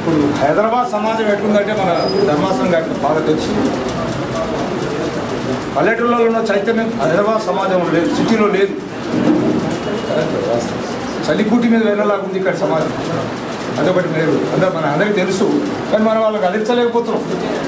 ఇప్పుడు హైదరాబాద్ సమాజం ఎట్లుందంటే మన ధర్మాసనం గారికి బాగా తెలుసు పల్లెటూళ్ళలో ఉన్న చైతన్యం హైదరాబాద్ సమాజంలో లేదు సిటీలో లేదు చలికూటి మీద వెళ్ళలాగా ఉంది ఇక్కడ సమాజం అదొకటి మీరు అందరూ మన అందరికీ తెలుసు కానీ మనం వాళ్ళకి అందించలేకపోతున్నాం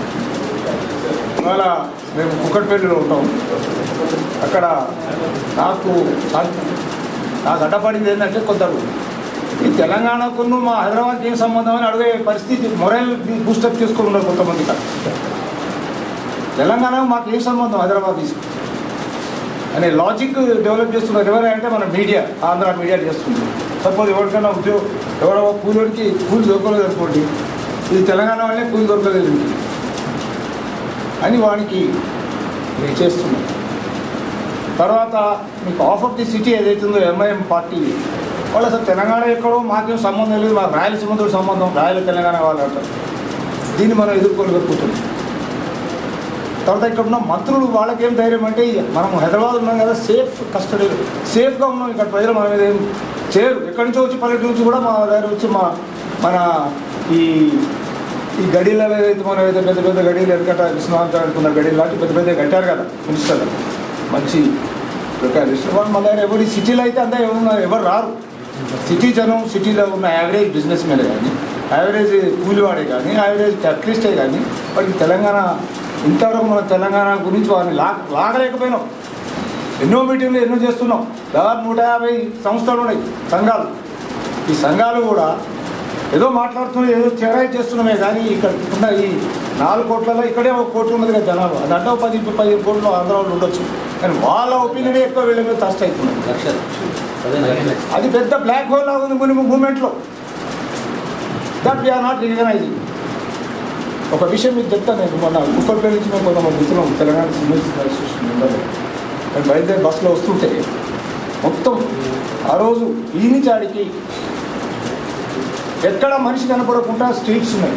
ఇవాళ మేము కుక్కట్పల్లిలో ఉంటాం అక్కడ నాకు నాకు అడ్డపడింది ఏంటంటే కొందరు ఈ తెలంగాణకును మా హైదరాబాద్కి ఏం సంబంధం అని అడిగే పరిస్థితి మొరైల్ బూస్టప్ చేసుకుని ఉన్నారు కొంతమంది ఇక్కడ తెలంగాణ మాకు ఏం సంబంధం హైదరాబాద్ తీసుకు అనే లాజిక్ డెవలప్ చేస్తున్నారు ఎవరు అంటే మన మీడియా ఆంధ్ర మీడియా చేస్తుంది సపోజ్ ఎవరికైనా ఉద్యోగం ఎవరో కూలికి కూలి దొరకలేదు అనుకోండి ఇది తెలంగాణ వాళ్ళే కూలి దొరకలేదు ఇంటికి అని వానికి మీరు చేస్తున్నారు తర్వాత మీకు ఆఫ్ ఆఫ్ ది సిటీ ఏదైతుందో ఎంఐఎం పార్టీ వాళ్ళు అసలు తెలంగాణ ఎక్కడో మాకేం సంబంధం లేదు మాకు రాయలసీమతో సంబంధం రాయల తెలంగాణ వాళ్ళు అంటారు దీన్ని మనం ఎదుర్కోలేకపోతున్నాం తర్వాత ఇక్కడ ఉన్న మంత్రులు వాళ్ళకేం ధైర్యం అంటే మనం హైదరాబాద్ ఉన్నాం కదా సేఫ్ కస్టడీ సేఫ్గా ఉన్నాం ఇక్కడ ప్రజలు మన మీద ఏం చేయరు ఎక్కడి నుంచో వచ్చి పల్లెటూరు నుంచి కూడా మా దగ్గర వచ్చి మా మన ఈ ఈ గడిలలో ఏదైతే మనం ఏదైతే పెద్ద పెద్ద గడిలు ఎరకట విశ్వనాథ్ అనుకున్న గడిలు లాంటి పెద్ద పెద్ద కట్టారు కదా మినిస్టర్ మంచి రికార్డు వాళ్ళు మన దగ్గర ఎవరు సిటీలో అయితే అంతా ఎవరున్నారు ఎవరు రారు సిటీ జనం సిటీలో ఉన్న యావరేజ్ బిజినెస్ మ్యానే కానీ యావరేజ్ కూలివాడే కానీ యావరేజ్ క్యాపిటలిస్టే కానీ వాడికి తెలంగాణ ఇంతవరకు మన తెలంగాణ గురించి వారిని లా లాగలేకపోయినాం ఎన్నో మీటింగ్లు ఎన్నో చేస్తున్నాం దాదాపు నూట యాభై సంస్థలు ఉన్నాయి సంఘాలు ఈ సంఘాలు కూడా ఏదో మాట్లాడుతున్నాం ఏదో చెరాయి చేస్తున్నామే కానీ ఇక్కడ ఉన్న ఈ నాలుగు కోట్లలో ఇక్కడే ఒక కోట్లు ఉన్నది కదా జనాలు అది అంటే ఒక పది పదిహేను కోట్లు ఆంధ్రాలో ఉండొచ్చు కానీ వాళ్ళ ఒపీనియన్ ఎక్కువ వీళ్ళ మీద టస్ట్ అవుతున్నాయి లక్షలు అదే అది పెద్ద బ్లాక్ హోల్ లాగా ఉంది కొన్ని మూమెంట్లో దట్ వీఆర్ నాట్ రికగ్నైజింగ్ ఒక విషయం మీకు చెప్తాను నేను మొన్న కుక్కర్పల్లి నుంచి మేము కొంతమంది మిత్రులం తెలంగాణ సివిల్ అసోసియేషన్ మెంబర్ మేము బయలుదేరి బస్సులో వస్తుంటే మొత్తం ఆ రోజు ఈ నుంచి ఆడికి ఎక్కడ మనిషి కనపడకుండా స్ట్రీట్స్ ఉన్నాయి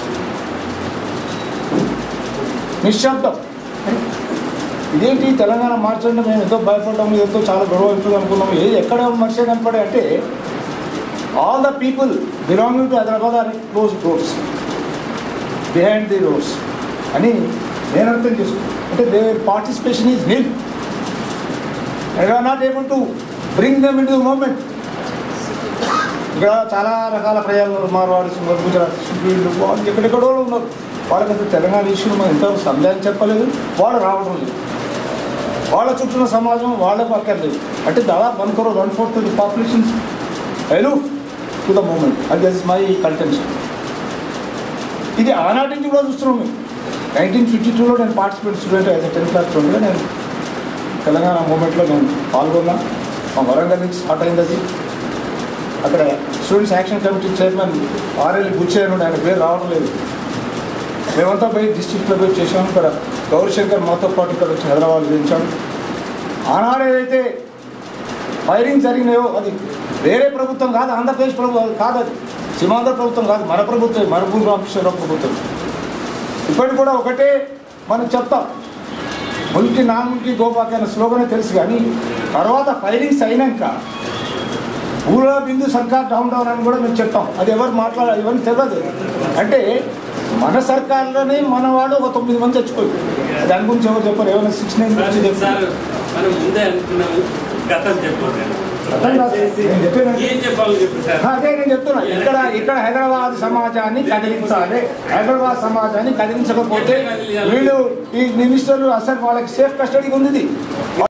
నిశ్శబ్దం ఇదేంటి తెలంగాణ మార్చండి మేము ఎంతో భయపడ్డాము ఎంతో చాలా గొడవ అవుతుంది అనుకున్నాము ఏది ఎక్కడ మనిషి కనపడే అంటే all the people belonging to Hyderabad are close roads behind the roads అని నేను అర్థం చేసుకున్నాను అంటే they participation is nil I are not able to bring them in to movement ఇక్కడ చాలా రకాల ప్రజలు మార్వాడి ఉన్నారు గుజరాత్ వీళ్ళు వాళ్ళు ఎక్కడెక్కడో ఉన్నారు వాళ్ళకి అసలు తెలంగాణ ఇష్యూ మనం ఎంతవరకు సందేహం చెప్పలేదు వాళ్ళు రావడం లేదు వాళ్ళ చుట్టూ ఉన్న సమాజం వాళ్ళకు అక్కర్లేదు అంటే దాదాపు one crore one fourth the population aloof to the movement అది దట్ ఇస్ మై కంటెన్షన్ ఇది ఆనాటి నుంచి కూడా చూస్తున్నాం మేము నైన్టీన్ ఫిఫ్టీ టూలో నేను పార్టిసిపేట్ స్టూడెంట్ అయితే టెన్త్ క్లాస్ స్టూడెంట్గా నేను తెలంగాణ మూమెంట్లో నేను పాల్గొన్నా మా వరంగల్ నుంచి స్టార్ట్ అయింది అది అక్కడ students action committee chairman RL బుచ్చేయనుడు ఆయన పేరు రావడం లేదు మేమంతా పోయి డిస్ట్రిక్ట్లో పోయి చేసాం ఇక్కడ గౌరీశంకర్ మాతో పాటు ఇక్కడ వచ్చి హైదరాబాద్ చేయించాడు ఆనాడు ఏదైతే ఫైరింగ్ జరిగినాయో అది వేరే ప్రభుత్వం కాదు ఆంధ్రప్రదేశ్ ప్రభుత్వం కాదు అది సీమాంధ్ర ప్రభుత్వం కాదు మన ప్రభుత్వం మరపూర్ రామకృష్ణరావు ప్రభుత్వం ఇప్పటికి కూడా ఒకటే మనం చెప్తాం ముల్కి నాన్ముల్కి గోపాకి అనే స్లోగనే తెలుసు కానీ తర్వాత ఫైరింగ్స్ అయినాక ఊళ్ళో బిందు సర్కార్ డౌన్ డౌన్ అని కూడా మేము చెప్తాం అది ఎవరు మాట్లాడ ఎవరికి తెలియదు అంటే మన సర్కార్లోనే మన వాడు ఒక తొమ్మిది మంది చచ్చిపోయి దాని గురించి ఎవరు చెప్పారు ఏమైనా సిక్స్ నైన్ గురించి సార్ చెప్పారు మనం ముందే అనుకున్నాము గతం చెప్పారు అర్థం కాదు. నేను చెప్పేది ఏం చెప్పాలని చెప్పు సార్ అదే నేను చెప్తున్నా ఇక్కడ ఇక్కడ హైదరాబాద్ సమాజాన్ని కదిలించాలి హైదరాబాద్ సమాజాన్ని కదిలించకపోతే వీళ్ళు ఈ మినిస్టర్లు అసలు వాళ్ళకి సేఫ్ కస్టడీకి ఉంది ఇది.